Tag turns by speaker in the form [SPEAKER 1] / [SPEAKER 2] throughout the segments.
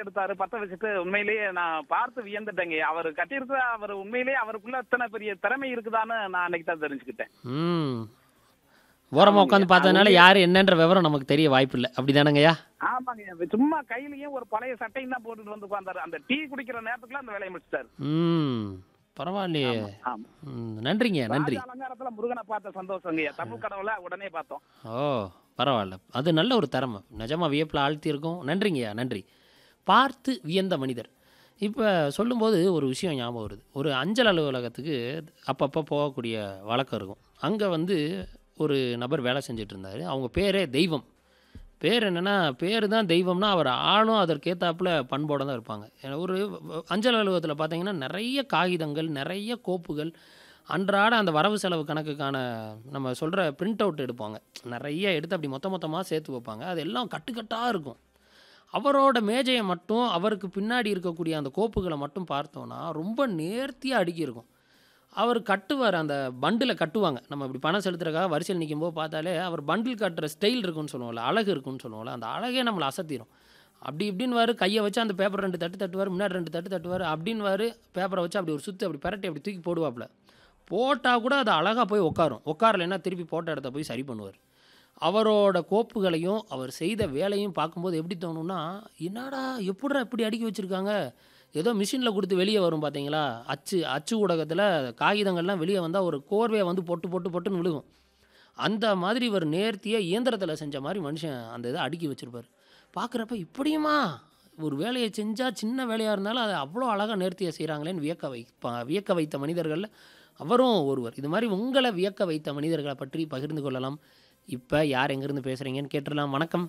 [SPEAKER 1] எடுத்தாரு பத்த வச்சுட்டு உண்மையிலேயே நான் பார்த்து வியந்துட்டேங்க அவர் கட்டியிருக்க அவர் உண்மையிலேயே அவருக்குள்ள இத்தனை பெரிய திறமை இருக்குதான்னு நான் அன்னைக்கு தான் தெரிஞ்சுக்கிட்டேன்
[SPEAKER 2] ம் ஓரமாக உட்காந்து பார்த்ததுனால யார் என்னன்ற விவரம் நமக்கு தெரிய வாய்ப்பு இல்லை அப்படி தானங்கய்யா
[SPEAKER 1] ஆமாங்க சும்மா கையிலயும் ஒரு பழைய சட்டையும் தான் போட்டுட்டு வந்து உட்கார்ந்தாரு அந்த டீ குடிக்கிற நேரத்துக்குள்ள அந்த வேலையை முடிச்சிட்டாரு
[SPEAKER 2] ம் பரவாயில்லையே
[SPEAKER 1] ஆமா
[SPEAKER 2] ம் நன்றிங்க நன்றி
[SPEAKER 1] ராஜ அலங்காரத்துல முருகனை பார்த்த சந்தோஷங்க தமிழ் கடவுளை உடனே பார்த்தோம்
[SPEAKER 2] ஓ பரவாயில்ல அது நல்ல ஒரு திறமை நிஜமாக வியப்பில் ஆழ்த்தியிருக்கோம் நன்றிங்கய்யா நன்றி பார்த்து வியந்த மனிதர் இப்போ சொல்லும்போது ஒரு விஷயம் ஞாபகம் வருது ஒரு அஞ்சல் அலுவலகத்துக்கு அப்பப்போ போகக்கூடிய வழக்கம் இருக்கும் அங்கே வந்து ஒரு நபர் வேலை செஞ்சுட்டு இருந்தார் அவங்க பேரே தெய்வம் பேர் என்னென்னா பேர் தான் தெய்வம்னா அவர் ஆளும் அதற்கேத்தாப்புல பண்போடு தான் இருப்பாங்க ஏன்னா ஒரு அஞ்சல் அலுவலகத்தில் பார்த்தீங்கன்னா நிறைய காகிதங்கள் நிறைய கோப்புகள் அன்றாட அந்த வரவு செலவு கணக்குக்கான நம்ம சொல்கிற பிரிண்ட் அவுட் எடுப்பாங்க நிறைய எடுத்து அப்படி மொத்த மொத்தமாக சேர்த்து வைப்பாங்க அது எல்லாம் கட்டுக்கட்டாக இருக்கும் அவரோட மேஜையை மட்டும் அவருக்கு பின்னாடி இருக்கக்கூடிய அந்த கோப்புகளை மட்டும் பார்த்தோன்னா ரொம்ப நேர்த்தியாக அடுக்கியிருக்கும் அவர் கட்டுவார் அந்த பண்டில் கட்டுவாங்க நம்ம இப்படி பணம் செலுத்துறதுக்காக வரிசையில் நிற்கும்போது பார்த்தாலே அவர் பண்டில் கட்டுற ஸ்டைல் இருக்குன்னு சொல்லுவோம்ல அழகு இருக்குன்னு சொல்லுவோம்ல அந்த அழகே நம்மளை அசத்திரும் அப்படி இப்படின்னுவார் கையை வச்சு அந்த பேப்பர் ரெண்டு தட்டு தட்டுவார் முன்னாடி ரெண்டு தட்டு தட்டுவார் அப்படின்வாரு பேப்பரை வச்சு அப்படி ஒரு சுற்றி அப்படி பரட்டி அப்படி தூக்கி போடுவாப்புல போட்டால் கூட அது அழகாக போய் உட்காரும் உட்காரலைன்னா திருப்பி போட்ட இடத்த போய் சரி பண்ணுவார் அவரோட கோப்புகளையும் அவர் செய்த வேலையும் பார்க்கும்போது எப்படி தோணும்னா என்னடா எப்படிடா இப்படி அடுக்கி வச்சுருக்காங்க ஏதோ மிஷினில் கொடுத்து வெளியே வரும் பார்த்தீங்களா அச்சு அச்சு ஊடகத்தில் காகிதங்கள்லாம் வெளியே வந்தால் ஒரு கோர்வையை வந்து பொட்டு பொட்டு பொட்டுன்னு விழுகும் அந்த மாதிரி ஒரு நேர்த்தியாக இயந்திரத்தில் செஞ்ச மாதிரி மனுஷன் அந்த இதை அடுக்கி வச்சுருப்பார் பார்க்குறப்ப இப்படியுமா ஒரு வேலையை செஞ்சால் சின்ன வேலையாக இருந்தாலும் அதை அவ்வளோ அழகாக நேர்த்தியாக செய்கிறாங்களேன்னு வியக்க வைப்பா வியக்க வைத்த மனிதர்களில் அவரும் ஒருவர் இது மாதிரி உங்களை வியக்க வைத்த மனிதர்களை பற்றி பகிர்ந்து கொள்ளலாம் இப்போ யார் எங்கேருந்து பேசுகிறீங்கன்னு கேட்டுடலாம் வணக்கம்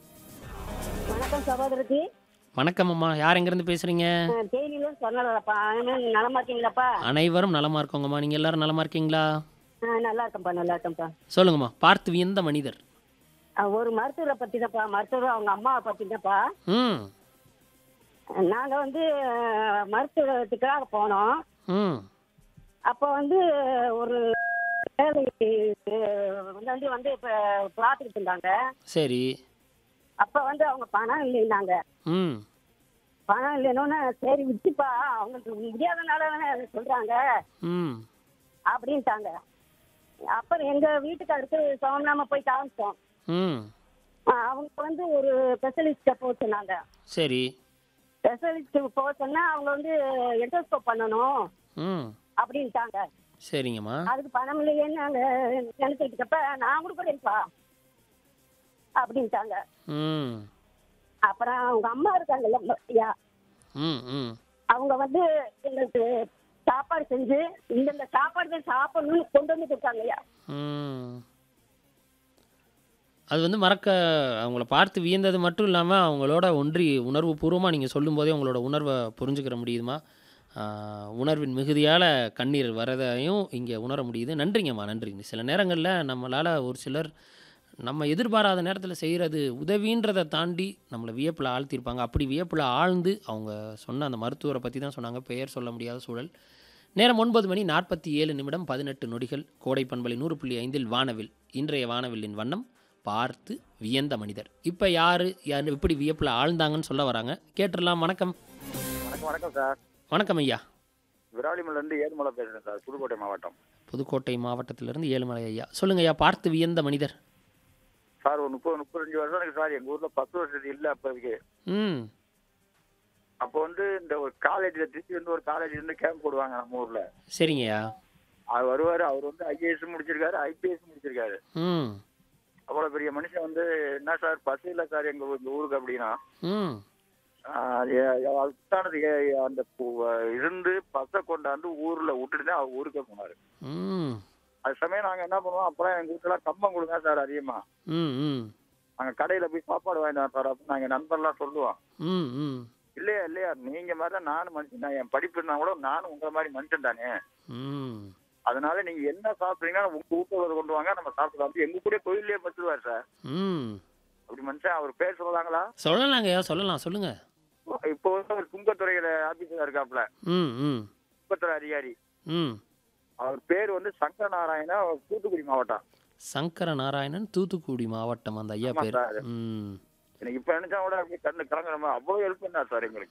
[SPEAKER 3] வணக்கம் சகோதரத்தி
[SPEAKER 2] வணக்கம் அம்மா யார் எங்கேருந்து பேசுகிறீங்க
[SPEAKER 3] தேனியில சொன்னலப்பா நலமா இருக்கீங்களாப்பா
[SPEAKER 2] அனைவரும் நலமா இருக்கோங்கம்மா நீங்கள் எல்லாரும் நலமா இருக்கீங்களா
[SPEAKER 3] ஆ, நல்லா இருக்கேன்ப்பா நல்லா இருக்கேன்ப்பா
[SPEAKER 2] சொல்லுங்கம்மா பார்த்து வியந்த மனிதர்
[SPEAKER 3] ஆ, ஒரு மருத்துவரை பத்தி தான்ப்பா மருத்துவர் அவங்க அம்மாவை பத்தி தான்ப்பா
[SPEAKER 2] ம்
[SPEAKER 3] நாங்க வந்து அஹ், மருத்துவத்துக்காக போனோம்
[SPEAKER 2] ம்
[SPEAKER 3] அப்போ வந்து ஒரு வேலை அஹ், வந்து வந்து இப்ப பார்த்துக்கிட்டு இருந்தாங்க
[SPEAKER 2] சரி
[SPEAKER 3] அப்ப வந்து அவங்க பணம் இல்லைன்னாங்க
[SPEAKER 2] ம்
[SPEAKER 3] பணம் இல்லைன்னு சரி விட்டுப்பா அவங்களுக்கு முடியாதனால தானே அதை சொல்றாங்க
[SPEAKER 2] ம்
[SPEAKER 3] அப்படின்ட்டாங்க அப்புறம் எங்க வீட்டுக்காருக்கு சோமநாம போய் காமிச்சோம்
[SPEAKER 2] ம்
[SPEAKER 3] ஆ, அவங்க வந்து ஒரு ஸ்பெஷலிஸ்ட போக சொன்னாங்க
[SPEAKER 2] சரி
[SPEAKER 3] ஸ்பெஷலிஸ்ட் போக சொன்னா அவங்க வந்து எண்டோஸ்கோப் பண்ணணும்
[SPEAKER 2] ம்
[SPEAKER 3] அப்படின்ட்டாங்க
[SPEAKER 2] சரிங்கம்மா
[SPEAKER 3] அதுக்கு பணம் இல்லையேன்னு நாங்க நினைச்சிட்டு நான் கொடுக்குறேன்ப்பா அப்படின்ட்டாங்க
[SPEAKER 2] ம்
[SPEAKER 3] அப்புறம் அவங்க அம்மா இருக்காங்கல்ல ஐயா
[SPEAKER 2] ம் ம்
[SPEAKER 3] அவங்க வந்து எங்களுக்கு சாப்பாடு செஞ்சு இந்தந்த சாப்பாடு தான் சாப்பிடணும்னு கொண்டு வந்து கொடுத்தாங்க ஐயா
[SPEAKER 2] ம் அது வந்து மறக்க அவங்கள பார்த்து வியந்தது மட்டும் இல்லாமல் அவங்களோட ஒன்றி உணர்வு பூர்வமாக நீங்கள் சொல்லும்போதே உங்களோட உணர்வை புரிஞ்சுக்கிற முடியுதுமா ஆஹ், உணர்வின் மிகுதியால் கண்ணீர் வரதையும் இங்கே உணர முடியுது நன்றிங்கம்மா நன்றிங்க சில நேரங்களில் நம்மளால் ஒரு சிலர் நம்ம எதிர்பாராத நேரத்தில் செய்கிறது உதவின்றதை தாண்டி நம்மளை வியப்பில் ஆழ்த்தியிருப்பாங்க அப்படி வியப்பில் ஆழ்ந்து அவங்க சொன்ன அந்த மருத்துவரை பற்றி தான் சொன்னாங்க பெயர் சொல்ல முடியாத சூழல் நேரம் ஒன்பது மணி நாற்பத்தி ஏழு நிமிடம் பதினெட்டு நொடிகள் கோடை பண்பலை நூறு புள்ளி ஐந்தில் வானவில் இன்றைய வானவில்லின் வண்ணம் பார்த்து வியந்த மனிதர் இப்போ யார் யார் எப்படி வியப்பில் ஆழ்ந்தாங்கன்னு சொல்ல வராங்க கேட்டுடலாம் வணக்கம்
[SPEAKER 4] வணக்கம் வணக்கம் சார்
[SPEAKER 2] வணக்கம் ஐயா
[SPEAKER 4] விராலிமலேருந்து ஏழுமலை பேசுகிறேன் சார் புதுக்கோட்டை மாவட்டம்
[SPEAKER 2] புதுக்கோட்டை மாவட்டத்திலிருந்து ஏழுமலை ஐயா சொல்லுங்க ஐயா பார்த்து வியந்த மனிதர்
[SPEAKER 4] சார் ஒரு முப்பது முப்பத்தஞ்சு வருஷம் இருக்கு சார் எங்கள் ஊரில் பத்து வருஷத்துக்கு இல்லை அப்போதைக்கு
[SPEAKER 2] ம்
[SPEAKER 4] அப்போ வந்து இந்த ஒரு காலேஜில் திருச்சி வந்து ஒரு காலேஜ் வந்து கேம்ப் போடுவாங்க நம்ம ஊரில்
[SPEAKER 2] சரிங்கய்யா
[SPEAKER 4] அவர் வருவார் அவர் வந்து ஐஏஎஸ் முடிச்சிருக்காரு ஐபிஎஸ் முடிச்சிருக்காரு
[SPEAKER 2] ம்
[SPEAKER 4] அவ்வளோ பெரிய மனுஷன் வந்து என்ன சார் பஸ் இல்லை சார் எங்கள் இந்த ஊருக்கு அப்படின்னா
[SPEAKER 2] ம்
[SPEAKER 4] ஆஹ் எ- எ- அதுக்கானது எ- அந்த பு- இருந்து பஸ்ஸை கொண்டாந்து ஊரில் விட்டுட்டு தான் அவர் ஊருக்கே போனார்
[SPEAKER 2] ம்
[SPEAKER 4] அது சமயம் நாங்கள் என்ன பண்ணுவோம் அப்புறம் எங்கள் வீட்டுலாம் கம்பம் கொடுங்க சார் அதிகமாக
[SPEAKER 2] ம் ம்
[SPEAKER 4] நாங்கள் கடையில் போய் சாப்பாடு வாங்கிட்டு வரோம் சார் அப்படின்னு நாங்கள் நண்பர்லாம் சொல்லுவோம்
[SPEAKER 2] ம் ம்
[SPEAKER 4] இல்லையா இல்லையா நீங்க மாதிரி தான் நானும் மனுஷன் தான் என் படிப்பு இருந்தா கூட நானும் உங்களை மாதிரி மனுஷன் தானே
[SPEAKER 2] ம்
[SPEAKER 4] அதனால நீங்க என்ன சாப்பிட்றீங்கன்னா உங்க வீட்டுல கொண்டு வாங்க நம்ம சாப்பிடலாம் எங்க கூட கோயிலே பத்துருவார் சார்
[SPEAKER 2] ம்
[SPEAKER 4] அப்படி மனுஷன் அவர் பேர் சொல்லலாங்களா
[SPEAKER 2] சொல்லலாங்கய்யா சொல்லலாம் சொல்லுங்க
[SPEAKER 4] இப்போ வந்து அவர் துங்கத்துறையில ஆபீஸர் இருக்காப்ல
[SPEAKER 2] ம் ம்
[SPEAKER 4] துங்கத்துறை அதிகாரி
[SPEAKER 2] ம்
[SPEAKER 4] அவர் பேர் வந்து சங்கர நாராயணா தூத்துக்குடி மாவட்டம்
[SPEAKER 2] சங்கர நாராயணன் தூத்துக்குடி மாவட்டம் அந்த ஐயா
[SPEAKER 4] ஆமா
[SPEAKER 2] பேர்
[SPEAKER 4] சார்.
[SPEAKER 2] ம்
[SPEAKER 4] எனக்கு இப்ப நினைச்சா கூட அப்படியே கண்ணு கலங்குற மாதிரி அவ்வளவு ஹெல்ப் பண்ணார் சார் எங்களுக்கு